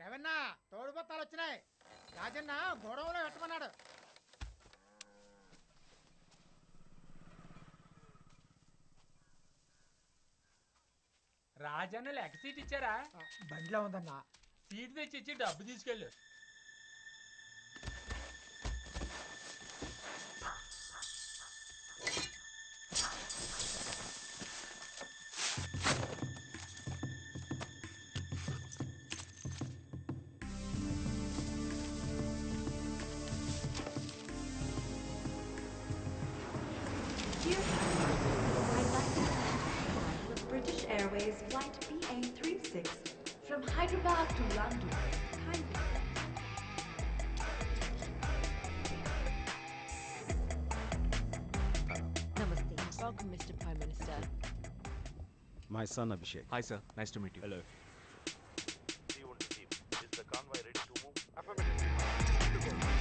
ఏమన్నా తోడుబత్తాలు వచ్చినాయి రాజన్న గొడవలో పెట్టమన్నాడు రాజన్న లెక్క సీట్ ఇచ్చారా బండిలో ఉందన్నా సీట్ తెచ్చి ఇచ్చి డబ్బు తీసుకెళ్ళు Dear passengers, I'd like to fly with British Airways Flight BA36 from Hyderabad to London. Kindly. Namaste. Welcome, Mr. Prime Minister. My son Abhishek. Hi, sir. Nice to meet you. Hello. C1 to team. Is the convoy ready to move? Affirmative. Good to go.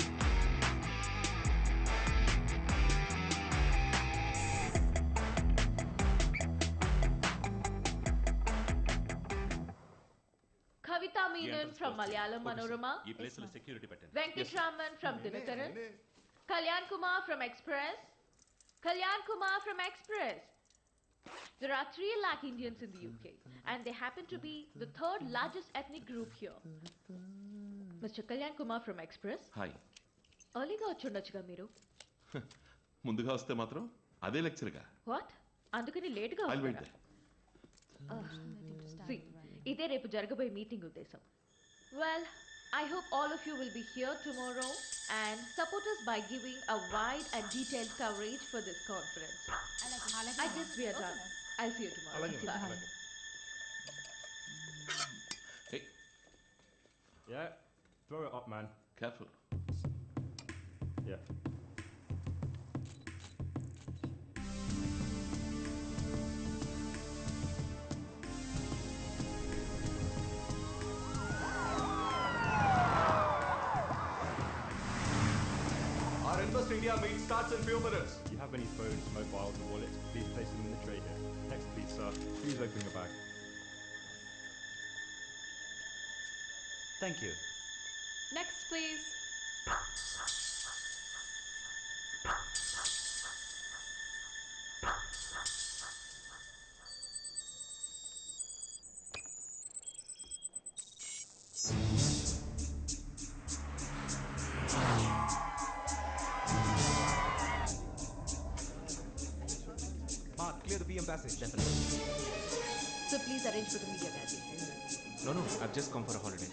Kavita Menon from Malayalam Manorama, ఈ place లో security పెట్టండి Venkatraman from Dinakaran, Kalyan Kumar from Express, Kalyan Kumar from Express. There are 3 lakh Indians in the UK and they happen to be the third largest ethnic group here. Mr. Kalyan Kumar from Express, hi ఎర్లీగా వచ్చుండొచ్చుగా మీరు ముందుగా వస్తే మాత్రం అదే లెక్చర్గా what అందుకని లేట్గా I'll wait See, ఇదే రేపు జరగబోయే మీటింగ్ ఉద్దేశం well I hope all of you will be here tomorrow and support us by giving a wide and detailed coverage for this conference. I guess we are done. I'll see you tomorrow. Bye. Yeah, throw it up, man. Careful Yeah. Our Invest India meet starts in few minutes. If you have any phones, mobiles, or wallets, please place them in the tray here. Next, please, sir. Please open your bag. Thank you. Next, please. Mark, clear the BM passage. Definitely. So please arrange for the media gathering. No, no. I've just come for a holiday.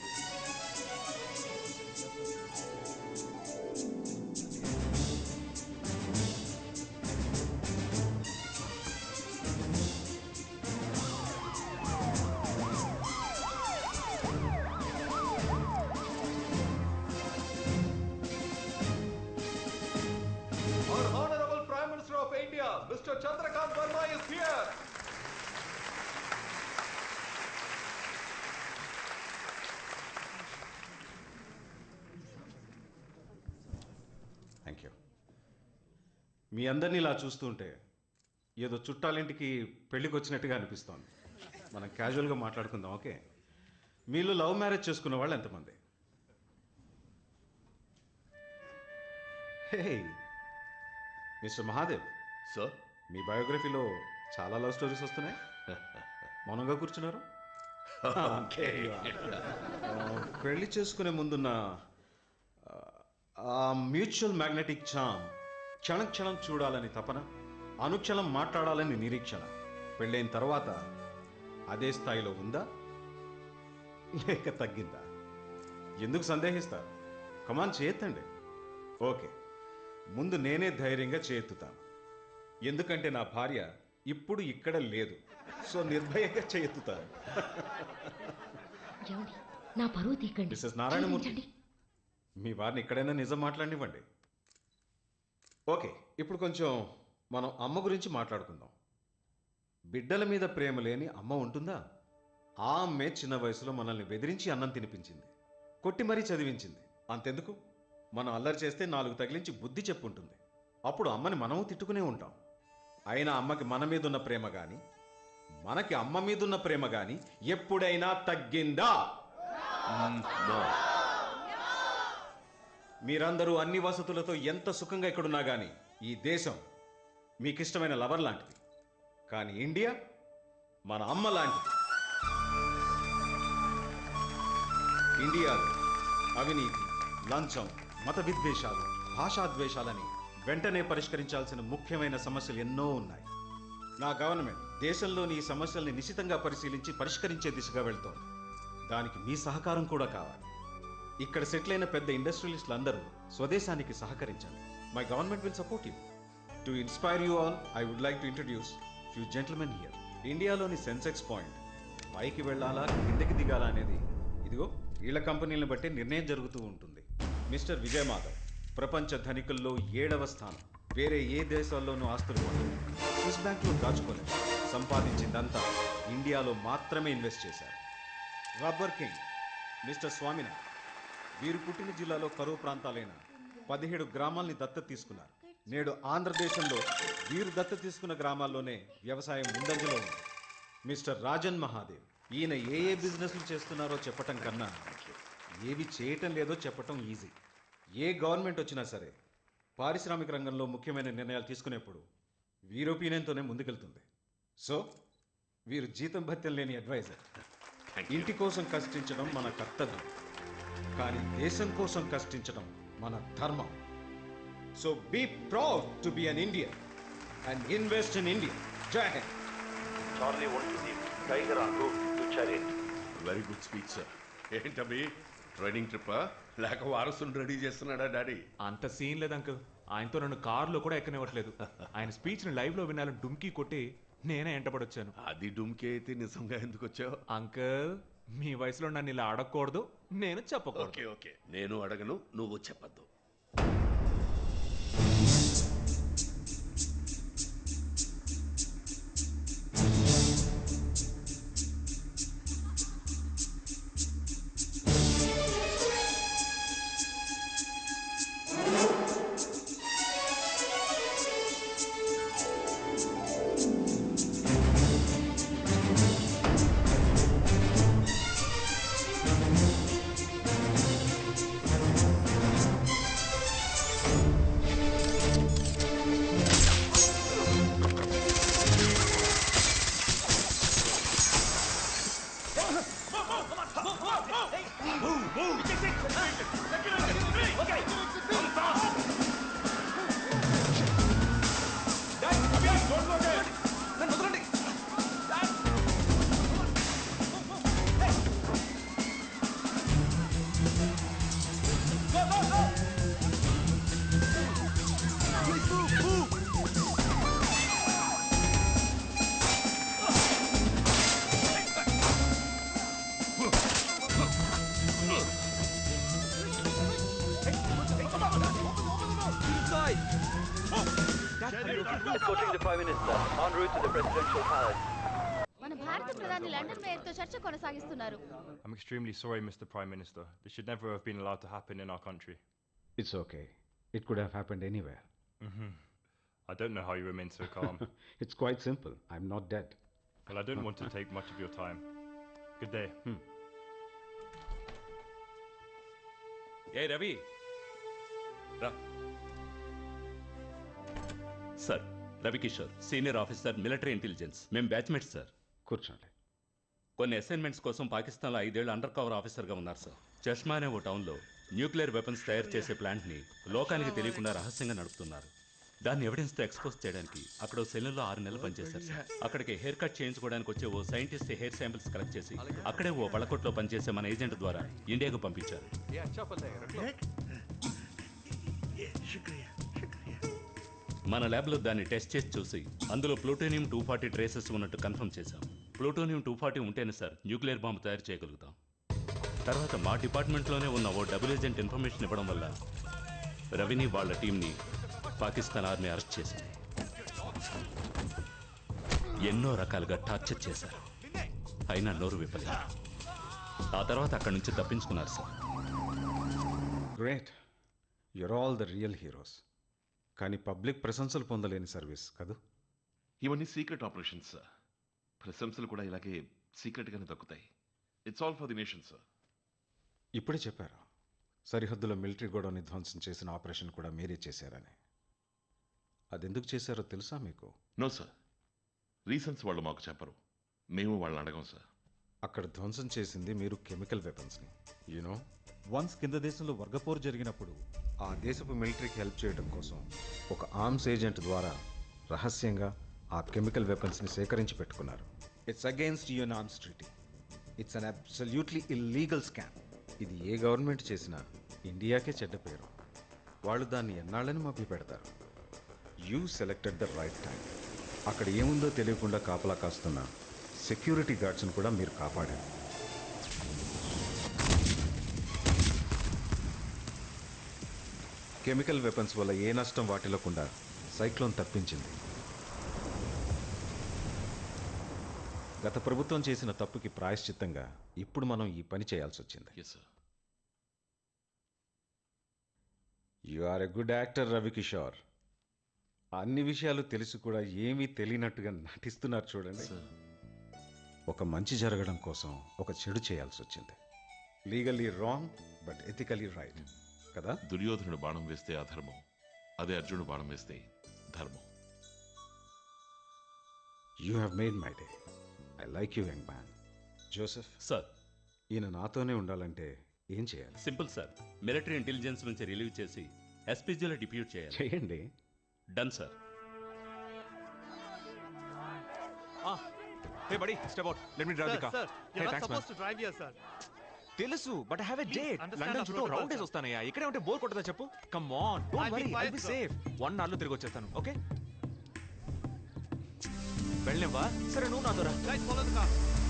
Our Honorable Prime Minister of India, Mr. Chandrakant Verma is here. Thank you మీ అందరినీ ఇలా చూస్తుంటే ఏదో చుట్టాలింటికి పెళ్ళికి వచ్చినట్టుగా అనిపిస్తోంది మనం క్యాజువల్గా మాట్లాడుకుందాం ఓకే మీలో లవ్ మ్యారేజ్ చేసుకున్న వాళ్ళు ఎంతమంది హే మిస్టర్ మహాదేవ్ సార్ మీ బయోగ్రఫీలో చాలా లవ్ స్టోరీస్ వస్తున్నాయి మౌనంగా కూర్చున్నారు ఓకే పెళ్లి చేసుకునే ముందున్న ఆ, ఆ మ్యూచువల్ మ్యాగ్నెటిక్ చామ్ క్షణ క్షణం చూడాలని తపన అనుక్షణం మాట్లాడాలని నిరీక్షణ పెళ్ళైన తర్వాత అదే స్థాయిలో ఉందా లేక తగ్గిందా ఎందుకు సందేహిస్తారు కమాన్ చేయొద్దండి ఓకే ముందు నేనే ధైర్యంగా చేయెత్తుతాను ఎందుకంటే నా భార్య ఇప్పుడు ఇక్కడ లేదు సో నిర్భయంగా చేయెత్తుతాను ఏమండి నా పరువు తీకండి మిస్సెస్ నారాయణమూర్తి మీ వారిని ఎక్కడైనా నిజం మాట్లాడినివ్వండి ఓకే ఇప్పుడు కొంచెం మనం అమ్మ గురించి మాట్లాడుకుందాం బిడ్డల మీద ప్రేమ లేని అమ్మ ఉంటుందా ఆ అమ్మే చిన్న వయసులో మనల్ని బెదిరించి అన్నం తినిపించింది కొట్టి మరీ చదివించింది అంతెందుకు మనం అల్లరి చేస్తే నాలుగు తగిలించి బుద్ధి చెప్పుంటుంది అప్పుడు అమ్మని మనము తిట్టుకునే ఉంటాం అయినా అమ్మకి మన మీదున్న ప్రేమ గాని మనకి అమ్మ మీదున్న ప్రేమ గాని ఎప్పుడైనా తగ్గిందా నో మీరందరూ అన్ని వసతులతో ఎంత సుఖంగా ఇక్కడున్నా కానీ ఈ దేశం మీకిష్టమైన లవర్ లాంటిది కానీ ఇండియా మన అమ్మ లాంటిది ఇండియాలో అవినీతి లంచం మత విద్వేషాలు భాషాద్వేషాలని వెంటనే పరిష్కరించాల్సిన ముఖ్యమైన సమస్యలు ఎన్నో ఉన్నాయి నా గవర్నమెంట్ దేశంలోని ఈ సమస్యల్ని నిశితంగా పరిశీలించి పరిష్కరించే దిశగా వెళ్తోంది దానికి మీ సహకారం కూడా కావాలి ఇక్కడ సెటిల్ అయిన పెద్ద ఇండస్ట్రియలిస్టులు అందరూ స్వదేశానికి సహకరించండి my government will support you to inspire you all I would like to introduce few gentlemen here ఇండియాలోని సెన్సెక్స్ పాయింట్ పైకి వెళ్ళాలా కిందకి దిగాలా అనేది ఇదిగో వీళ్ళ కంపెనీలను బట్టి నిర్ణయం జరుగుతూ ఉంటుంది మిస్టర్ విజయ్ మాధవ్ ప్రపంచ ధనికుల్లో ఏడవ స్థానం వేరే ఏ దేశాల్లోనూ ఆస్తులు కొనలేదు స్విస్ బ్యాంక్లో దాచుకోలేదు సంపాదించిందంతా ఇండియాలో మాత్రమే ఇన్వెస్ట్ చేశారు రబ్బర్ కింగ్ మిస్టర్ స్వామినాథ్ వీరు పుట్టిన జిల్లాలో కరువు ప్రాంతాలైన పదిహేడు గ్రామాల్ని దత్తత తీసుకున్నారు నేడు ఆంధ్రదేశంలో వీరు దత్తత తీసుకున్న గ్రామాల్లోనే వ్యవసాయం ముందంజలో ఉంది మిస్టర్ రాజన్ మహాదేవ్ ఈయన ఏ ఏ బిజినెస్లు చేస్తున్నారో చెప్పటం కన్నా ఏవి చేయటం లేదో చెప్పటం ఈజీ ఏ గవర్నమెంట్ వచ్చినా సరే పారిశ్రామిక రంగంలో ముఖ్యమైన నిర్ణయాలు తీసుకునేప్పుడు వీరి ఒపీనియన్తోనే ముందుకెళ్తుంది సో వీరు జీతం భత్యం లేని అడ్వైజర్ ఇంటి కోసం కష్టించడం మన కర్తవ్యం కానీ దేశం కోసం కష్టించడం మన ధర్మం so be proud to be an Indian and invest in India Jai Hind Charlie 1 to Deep. Tiger en route to Chariot. Very good speech sir ఏంటవి ట్రైనింగ్ ట్రిప్పా లేక వారసుని రెడీ చేస్తున్నాడా డాడీ అంత సీన్ లేదు అంకుల్ ఆయనతో నన్ను కారులో కూడా ఎక్కనివ్వట్లేదు ఆయన స్పీచ్ని లైవ్లో వినాలని డుమ్కీ కొట్టి నేనే ఎంటపడొచ్చాను అది డుమ్కి అయితే నిజంగా ఎందుకు వచ్చావు అంకుల్ మీ వయసులో నన్ను ఇలా అడగకూడదు నేను చెప్పకూడదు ఓకే ఓకే నేను అడగను నువ్వు చెప్పద్దు Escorting the Prime Minister en route to the Presidential Palace. మన భారత ప్రధాని లండన్ మేయర్తో చర్చ కొనసాగిస్తున్నారు I'm extremely sorry, Mr. Prime Minister. This should never have been allowed to happen in our country. It's okay it could have happened anywhere hmm I don't know how you remain so calm. It's quite simple I'm not dead well, I don't want to take much of your time. Good day. ఏ రవి రా sir Ravikishore senior officer military intelligence మేము batchmates sir కూర్చోండి కొన్ని assignments కోసం పాకిస్తాన్లో ఐదేళ్ళు under cover ఆఫీసర్గా ఉన్నారు సార్ చష్మా అనే ఓ టౌన్లో న్యూక్లియర్ వెపన్స్ తయారు చేసే ప్లాంట్ని లోకానికి తెలియకుండా రహస్యంగా నడుపుతున్నారు దాన్ని ఎవిడెన్స్తో ఎక్స్పోజ్ చేయడానికి అక్కడ ఓ సెల్లులో ఆరు నెలలు పనిచేశారు సార్ అక్కడికి హెయిర్ కట్ చేయించుకోవడానికి వచ్చే ఓ సైంటిస్ట్ హెయిర్ శాంపిల్స్ కలెక్ట్ చేసి అక్కడే ఓ బళ్ళకొట్లో పనిచేసే మన ఏజెంట్ ద్వారా ఇండియాకు పంపించారు మన ల్యాబ్లో దాన్ని టెస్ట్ చేసి చూసి అందులో ప్లూటోనియం టూ ఫార్టీ ట్రేసెస్ ఉన్నట్టు కన్ఫర్మ్ చేశాం ప్లూటోనియం టూ ఫార్టీ ఉంటేనే సార్ న్యూక్లియర్ బాంబు తయారు చేయగలుగుతాం తర్వాత మా డిపార్ట్మెంట్లోనే ఉన్న ఓ డబుల్ ఏజెంట్ ఇన్ఫర్మేషన్ ఇవ్వడం వల్ల రవిని వాళ్ళ టీంని పాకిస్తాన్ ఆర్మీ అరెస్ట్ చేసింది ఎన్నో రకాలుగా టార్చర్ చేశారు అయినా నోరు విప్పలేదు ఆ తర్వాత అక్కడి నుంచి తప్పించుకున్నారు sir great you're all the real heroes కానీ పబ్లిక్ ప్రశంసలు పొందలేని సర్వీస్ కదూ ఇవన్నీ సీక్రెట్ ఆపరేషన్స్ సార్ ప్రశంసలు కూడా ఇలాగే సీక్రెట్గానే దక్కుతాయి it's all for the nation sir ఇప్పుడే చెప్పారు సరిహద్దులో మిలిటరీ గోడౌన్ని ధ్వంసం చేసిన ఆపరేషన్ కూడా మీరే చేశారని అదెందుకు చేశారో తెలుసా మీకు నో సార్ రీజన్స్ వాళ్ళు మాకు చెప్పరు మేము వాళ్ళని అడగం సార్ అక్కడ ధ్వంసం చేసింది మీరు కెమికల్ వెపన్స్ని యూనో వన్స్ కింద దేశంలో వర్గపోరు జరిగినప్పుడు ఆ దేశపు మిలిటరీకి హెల్ప్ చేయడం కోసం ఒక ఆర్మ్స్ ఏజెంట్ ద్వారా రహస్యంగా ఆ కెమికల్ వెపన్స్ని సేకరించి పెట్టుకున్నారు it's against UN arms treaty it's an absolutely illegal scam ఇది ఏ గవర్నమెంట్ చేసినా ఇండియాకే చెడ్డ పేరు వాళ్ళు దాన్ని ఎన్నాళ్ళని మభ్య పెడతారు you selected the right time అక్కడ ఏముందో తెలియకుండా కాపలా కాస్తున్న సెక్యూరిటీ గార్డ్స్ని కూడా మీరు కాపాడారు కెమికల్ వెపన్స్ వల్ల ఏ నష్టం వాటిల్లకుండా సైక్లోన్ తప్పించింది గత ప్రభుత్వం చేసిన తప్పుకి ప్రాయశ్చిత్తంగా ఇప్పుడు మనం ఈ పని చేయాల్సి వచ్చింది yes sir you are a good actor Ravikishore అన్ని విషయాలు తెలిసి కూడా ఏమీ తెలియనట్టుగా నటిస్తున్నారు చూడండి ఒక మంచి జరగడం కోసం ఒక చెడు చేయాల్సి వచ్చింది legally wrong but ethically right కదా దుర్యోధనుడు బాణం వేస్తే అధర్మం అదే అర్జునుడు బాణం వేస్తే ధర్మం you have made my day I like you young man Joseph sir ఈయన నాతోనే ఉండాలంటే ఏం చేయాలి సింపుల్ సార్ మిలిటరీ ఇంటెలిజెన్స్ నుంచి రిలీవ్ చేసి ఎస్పీజీలో డిప్యూట్ చేయాలి చేయండి done sir hey buddy step out let me drive the car hey thanks man to drive here, sir. తెలుసు but have a Please date understand London our చుట్టూ protocol, round days sir. వస్తానయ్యా ఇక్కడే ఉంటే bore కొట్టదా చెప్పు come on don't I'll be worry I quiet, be sir. Safe one అవర్లో తిరిగి వచ్చేస్తాను ఓకే వెళ్ళలేవా సరే నువ్వు నాతో రా Guys, follow the car.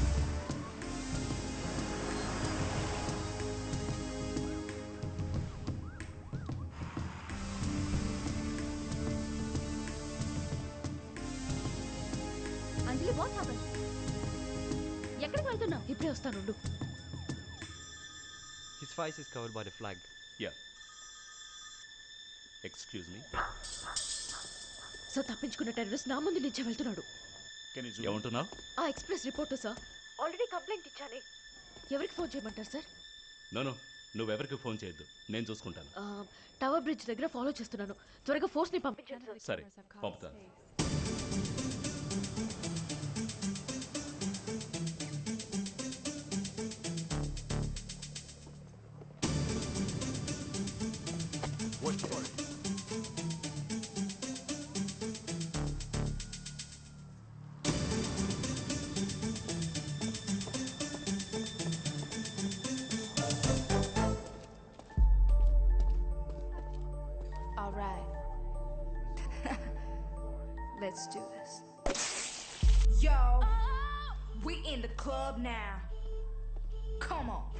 Anjali what happen ఎక్కడికి వెళ్తున్నావు ఇప్పుడే వస్తాను His face is covered by the flag. Yeah excuse me so తప్పించుకున్న టెర్రరిస్ట్ నా ముందు నుంచే వెళ్తున్నాడు ఏమంటున్నావు ఆ express reporter sir already complaint ఇచ్చానే ఎవరికి ఫోన్ చేయమంటారు సార్ నో నువ్వెవరికి ఫోన్ చేయొద్దు నేను చూసుకుంటాను ఆ, టవర్ బ్రిడ్జ్ దగ్గర ఫాలో చేస్తున్నాను త్వరగా ఫోర్స్ ని పంపించండి సార్ సరే పంపుతాను All right. Let's do this. Yo, we in the club now. Come on.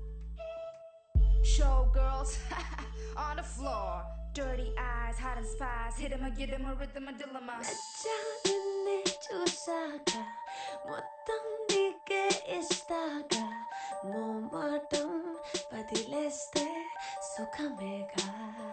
Showgirls on the floor. Dirty eyes, hot as spies. Hit 'em or get 'em a rhythm, a dilemma. నిన్నే చూసాక మొత్తం నీకే ఇస్తాగా మోమాటం వదిలేస్తే సుఖమేగా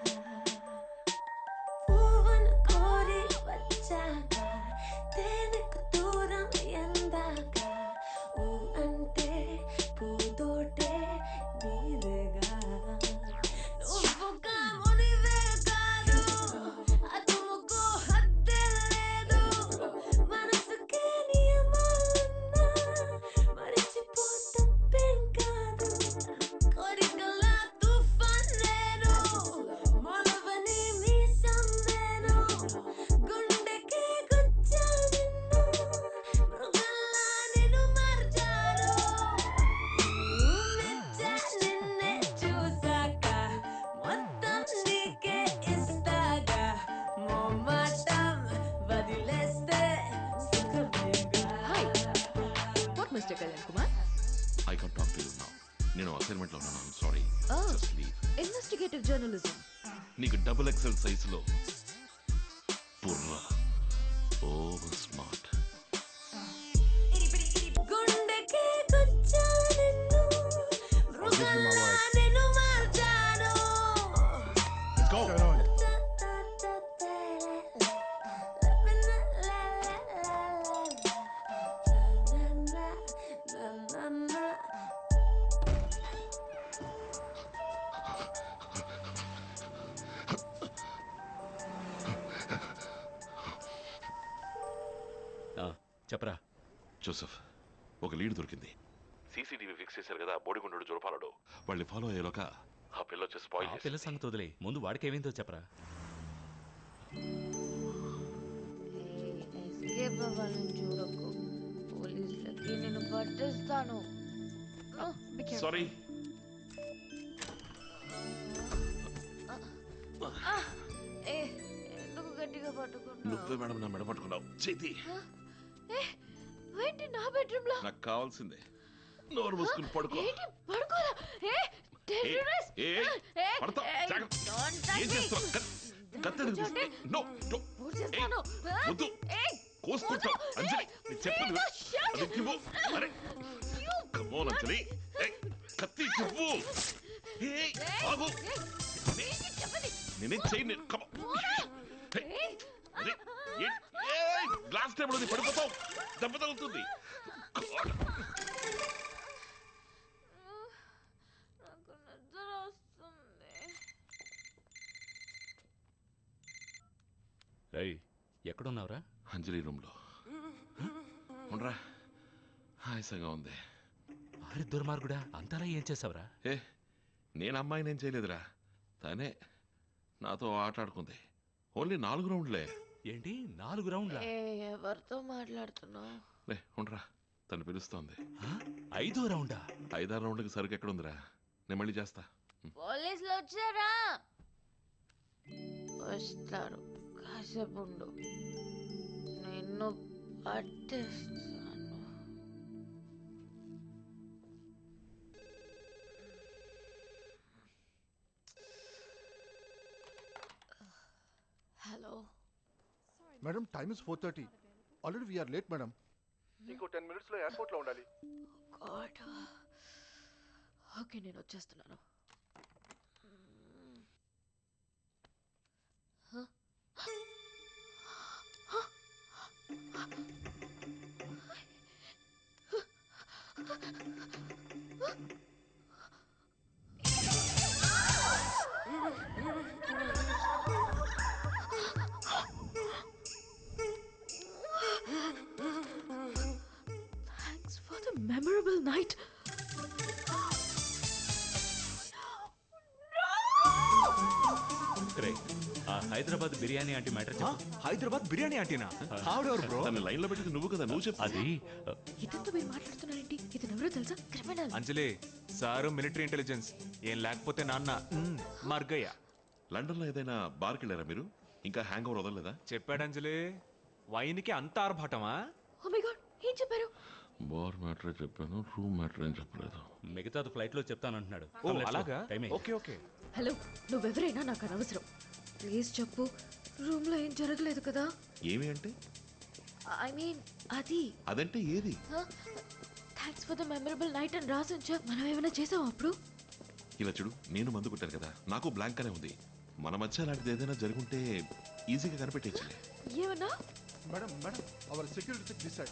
పువ్వును కోరి వచ్చాక తేనెకు దూరం ఎందాక ఊ అంటే పూదోటే నీదేగా నువ్వుగా మునివే కాదు అదుముకు హద్దే లేదు మనసుకే నియమాలున్నా మరిచిపోతప్పేం కాదు కోరికల తుఫాన్ నేను మొలవని మీసం నేను గుండెకే గుచ్చా నిన్ను మృగల్లా నిన్ను మార్చాను మెచ్చా నిన్నే చూసాక మొత్తం నీకే ఇస్తాగా మోమాటం వదిలేస్తే సుఖమేగా what mister Kalyan Kumar I can't talk to you now నేను అసైన్మెంట్లో ఉన్నాను I'm sorry Oh. Just leave investigative journalism నీకు డబుల్ ఎక్సెల్ సైజులో బుర్ర ఓవర్ స్మార్ట్ గుండెకే గుచ్చా నిన్ను మృగల్లా నిన్ను మార్చాను లీడ్ దొరికింది సీసీటీవీ ఫిక్స్ చేశారు కదా బోడిగుండు జురపాలడు వాళ్ళని ఫాలో అయ్యేలోక ఆ పిల్ల వచ్చి ఆ స్పాయిల్ పిల్ల సంగతి వదిలే ముందు వాడికి ఏమైందో చెప్పరా ఎస్కేప్ అవ్వాలని చూడకు పోలీసులకి నేను పట్టేస్తాను సారీ ఆ, ఏ ఎందుకు గట్టిగా పట్టుకున్నావు నువ్వే మేడం నా మెడ పట్టుకున్నావు చేతి ఏ ఏంటి నా బెడ్రూమ్ లో నాకు కావాల్సిందే నోరు మూసుకుని పడుకో ఏంటి పడుకోరా ఏ టెర్రరిస్ట్ ఏ, ఏ, పడతావ్. జాగ్రత్త. ఏం చేస్తున్నావు కత్- కత్తి ఎందుకు కూర్చోండి. నో నో చేస్తాను వద్దు కోసుకుంటావు అంజలి నేను చెప్పదు అది ఇవ్వు అరే కమోన్ అంజలి ఏయ్, కత్తి ఇవ్వు ఏయ్, ఆగు నేనేం చేయను కమ గ్లాస్ టేబుల్ ఉంది పడిపోతావు దెబ్బ తగులుతుంది God. నాకు నిద్ర వస్తుంది రై ఎక్కడున్నావురా అంజలి రూమ్లో ఉండరా ఆయాసంగా ఉంది అరే దుర్మార్గుడా అంతలా ఏం చేసావురా ఏ నేను అమ్మాయిని ఏం చేయలేదురా తనే నాతో ఆట ఆడుకుంది ఓన్లీ నాలుగు రౌండ్లే ఏంటి నాలుగు రౌండ్ల ఏ ఎవరితో మాట్లాడుతున్నావు లే ఉండరా తను పిలుస్తోంది ఐదో రౌండా ఐదారు రౌండ్కి సరుకు ఎక్కడుందిరా నేను మళ్ళీ చేస్తా పోలీసులు వచ్చారా వస్తారు కాసేపు ఉండు నిన్ను పట్టేస్తాను hello madam time is four thirty already we are late madam ఇంకో టెన్ మినిట్స్లో ఎయిర్పోర్ట్లో ఉండాలి గాడ్ ఓకే నేను వచ్చేస్తున్నాను Huh? Thanks for the memorable night. రే ఆ హైదరాబాద్ బిర్యానీ అంటే మ్యాటర్ చెప్పు హైదరాబాద్ బిర్యానీ అంటేనా ఆవిడెవరు బ్రో తన లైన్లో పెట్టింది నువ్వు కదా నువ్వు చెప్పు అది ఇదంతా మీరు మాట్లాడుతున్నారేంటి ఇతను ఎవరో తెలుసా criminal Anjali sir military intelligence ఏం లేకపోతే నాన్న మ్, మర్గయ్య లండన్లో ఏదైనా బార్కి వెళ్ళారా మీరు ఇంకా హ్యాంగ్ ఓవర్ వదలలేదా చెప్పాడు అంజలి వైన్కి అంత ఆర్భాటమా ఓ మై గాడ్ ఏం చెప్పారు బార్ మ్యాటరే చెప్పాను రూమ్ మ్యాటర్ ఏం చెప్పలేదు మిగతాది ఫ్లైట్ లో చెప్తానంటున్నాడు ఓ Come, let's go. అలాగా Time అయింది. ఓకే ఓకే హలో నువ్వెవరైనా నాకు అనవసరం ప్లీజ్ చెప్పు రూమ్ లో ఏం జరగలేదు కదా ఏమి అంటే ఐ మీన్ అది అదంటే ఏది thanks for the memorable night అని రాసి ఉంచా మనం ఏమైనా చేసాం అప్పుడు ఇలా చూడు నేను మందు కొట్టాను కదా నాకు బ్లాంక్ అనే ఉంది మన మధ్య అలాంటిది ఏదైనా జరుగుంటే ఈజీగా కనిపెట్టేయచ్చులే ఏమన్నా madam madam our security check this